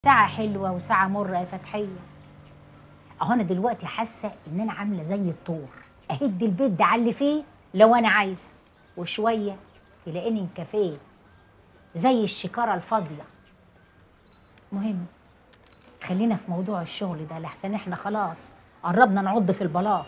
ساعة حلوة وساعة مرة يا فتحية اهو انا دلوقتي حاسة ان انا عاملة زي الطور اهد البيت ده على اللي فيه لو انا عايزة وشوية تلاقيني انكفيت زي الشكارة الفاضية مهم خلينا في موضوع الشغل ده لحسن احنا خلاص قربنا نعض في البلاط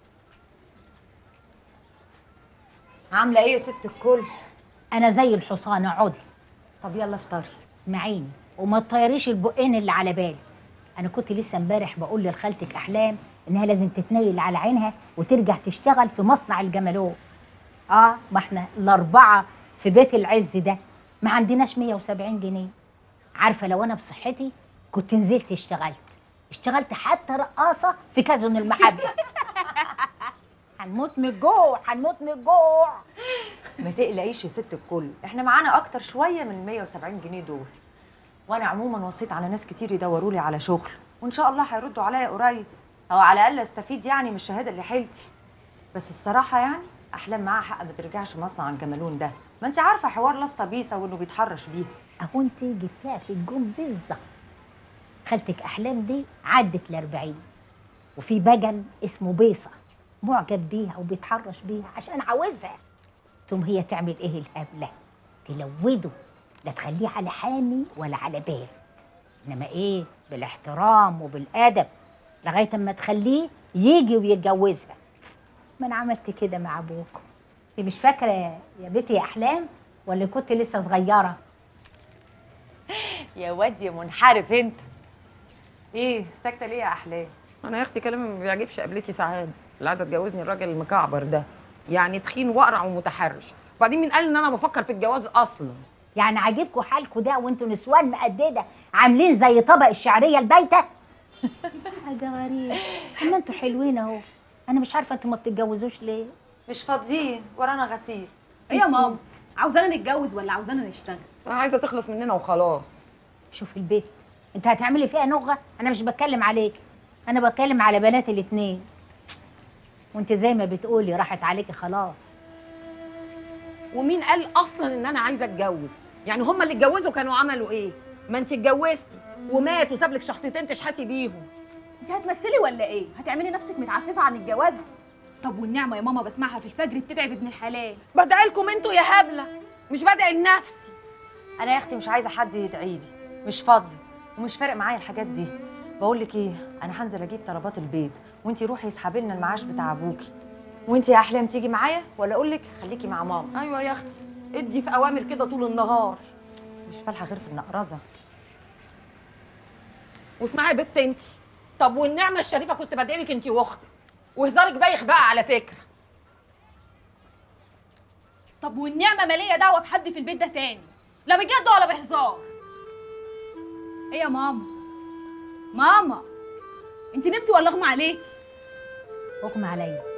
عامله ايه يا ست الكل انا زي الحصان اقعدي طب يلا افطري اسمعيني وما تطيريش البقين اللي على بالي انا كنت لسه امبارح بقول لخالتك احلام انها لازم تتنيل على عينها وترجع تشتغل في مصنع الجمالوت اه ما احنا الاربعه في بيت العز ده ما عندناش 170 جنيه عارفه لو انا بصحتي كنت نزلت اشتغلت اشتغلت حتى رقاصه في كازون المحبه هنموت من الجوع هنموت من الجوع ما تقلقيش يا ست الكل احنا معانا اكتر شويه من 170 جنيه دول وانا عموما وصيت على ناس كتير يدوروا لي على شغل وان شاء الله هيردوا عليا قريب او على الاقل استفيد يعني من الشهاده اللي حيلتي بس الصراحه يعني احلام معاها حق ما ترجعش مصنع الجمالون ده ما انت عارفه حوار لاسطه بيسا وانه بيتحرش بيها اهو انت جبتها في الجون بالظبط خالتك احلام دي عدت الأربعين وفي بجل اسمه بيصه معجب بيها وبيتحرش بيها عشان عاوزها تقوم هي تعمل ايه الهبله تلوده لا تخليه على حامي ولا على بارد انما ايه بالاحترام وبالادب لغايه اما تخليه يجي ويتجوزها ما انا عملت كده مع ابوكم انت مش فاكره يا بنتي يا احلام ولا كنت لسه صغيره يا واد يا منحرف انت ايه ساكته ليه يا احلام انا يا اختي كلامي ما بيعجبش قبلتي سعاد اللي عايزه تجوزني الراجل المكعبر ده يعني تخين واقرع ومتحرش وبعدين مين قال ان انا بفكر في الجواز اصلا يعني عاجبكم حالكم ده وانتوا نسوان مقدده عاملين زي طبق الشعريه البايته حاجه غريبه اما انتوا حلوين اهو انا مش عارفه انتوا ما بتتجوزوش ليه مش فاضيين ورانا غسيل ايه يا ماما عاوزانا نتجوز ولا عاوزانا نشتغل انا عايزه تخلص مننا وخلاص شوف البيت انت هتعملي فيها نغه انا مش بتكلم عليك انا بتكلم على بنات الاتنين وانت زي ما بتقولي راحت عليكي خلاص ومين قال اصلا ان انا عايزه اتجوز يعني هم اللي اتجوزوا كانوا عملوا ايه ما انت اتجوزتي ومات وساب لك شحطتين تشحتي بيهم انت هتمثلي ولا ايه هتعملي نفسك متعففه عن الجواز طب والنعمه يا ماما بسمعها في الفجر بتدعي ابن الحلال بدعي لكم انتوا يا هبله مش بدعي لنفسي انا يا اختي مش عايزه حد يدعي لي مش فاضيه ومش فارق معايا الحاجات دي بقول لك ايه انا هنزل اجيب طلبات البيت وانتي روحي اسحبي لنا المعاش بتاع ابوكي وانتي يا احلام تيجي معايا ولا اقول لك خليكي مع ماما ايوه يا اختي ادي في اوامر كده طول النهار مش فالحه غير في النقرزه واسمعي يا بت انت طب والنعمه الشريفه كنت بدعي لك انت واختك وهزارك بايخ بقى على فكره طب والنعمه ماليه دعوه بحد في البيت ده تاني لا بجد ولا بهزار ايه يا ماما ماما انت نمتي ولا اغمى عليك اغمى عليا